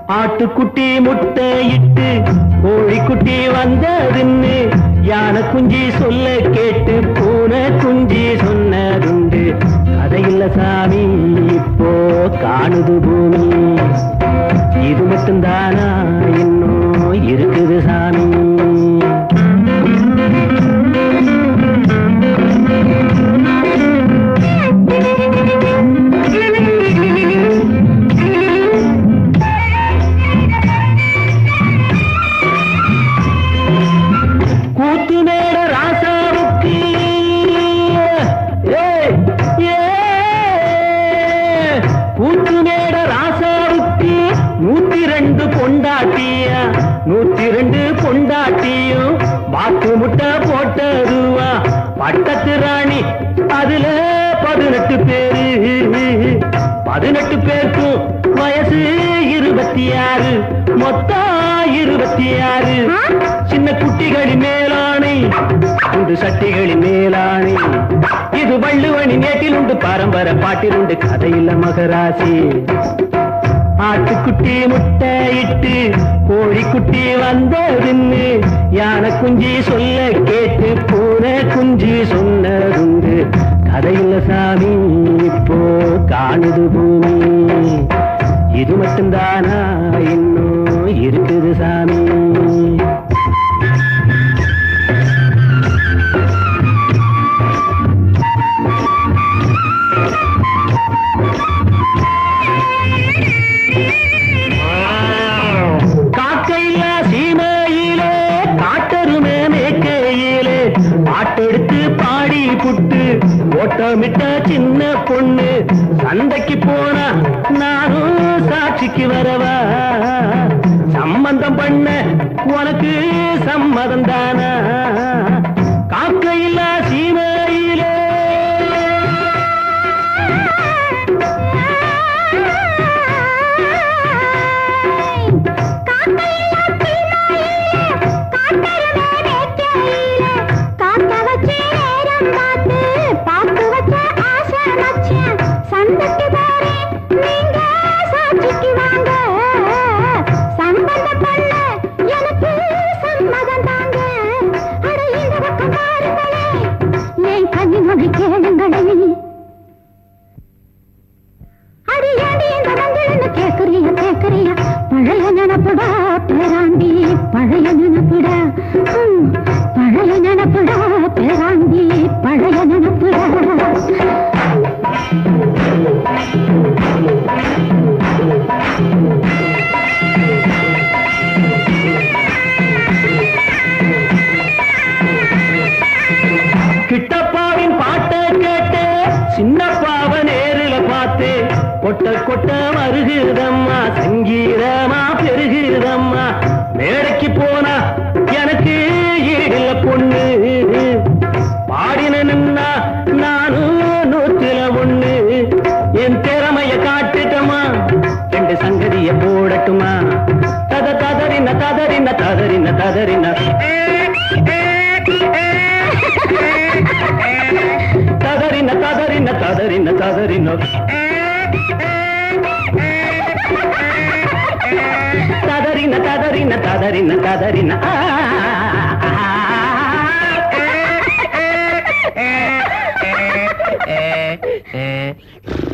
ஆட்டுக்குட்டி முட்டை இட்டு கோழிக்குட்டி வந்ததுன்னு யானை குஞ்சி சொல்ல கேட்டு பூனை குஞ்சி சொன்னதுண்டு கதையில்ல சாமி இப்போ காணுது பூமி இது மட்டும்தானா இன்னும் இருக்குது சாமி கூத்து மேட ராசாவுக்கு ஏய், ஏய், கூத்து மேட ராசாவுக்கு நூத்தி ரெண்டு பொண்டாட்டியா நூத்தி ரெண்டு பொண்டாட்டியும் பாக்கு முட்டை போட்டதுவா பட்டத்து ராணி அதுல பதினெட்டு பேரு பதினெட்டு பேருக்கும் வயசு இருபத்தி ஆறு மொத்தம் இருபத்தி ஆறு சின்ன குட்டிகளின் மேலாணை உண்டு சட்டிகளின் மேலாணை இது வள்ளுவனி நேட்டில் உண்டு பரம்பரை பாட்டில் உண்டு கதையில்ல மகராசி ஆட்டுக்குட்டி முட்டை இட்டு கோழிக்குட்டி வந்ததுன்னு யானை குஞ்சி சொல்ல கேட்டு பூனை குஞ்சி சொன்னதுண்டு கதையில்ல சாமி இப்போ காணுது பூமி இது மட்டும்தானா இன்னும் இருக்குது சாமி காக்கையில சீமையிலே காட்டருமே மேக்கையிலே பாட்டெடுத்து பாடி புட்டு ஓட்டமிட்ட சின்ன பொண்ணு சந்தைக்கு போனா நானும் சாட்சிக்கு வரவா சம்பந்தம் பண்ண உனக்கு சம்மதம் தானா காக்கையில சீமையிலே கேளுங்களே அடியாடி இந்த மஞ்சள்னு கேக்குறிய கேக்குறிய பழைய நினப்புடா பேராண்டி பழைய நினப்புடா ஹம், பழைய நினப்புடா பேராண்டி பழைய நினப்புடா கிட்டப்பாவின் பாட்டை கேட்டு சின்னப்பாவ நேரில பார்த்து கொட்ட கொட்ட மருகுதம்மா சங்கீதமா பெருகுதம்மா மேடைக்கு போனா எனக்கு ஈடில்ல பொண்ணு பாடின நின்னா நானும் நூத்துல ஒண்ணு என் திறமைய காட்டுட்டமா ரெண்டு சங்கதிய போடட்டுமா தத ததறின ததறின ததறின ததறின ததறின ததறின ததறின ததறின ததறின ததறின ததறின ததறின ஆ, ஆ, ஆ.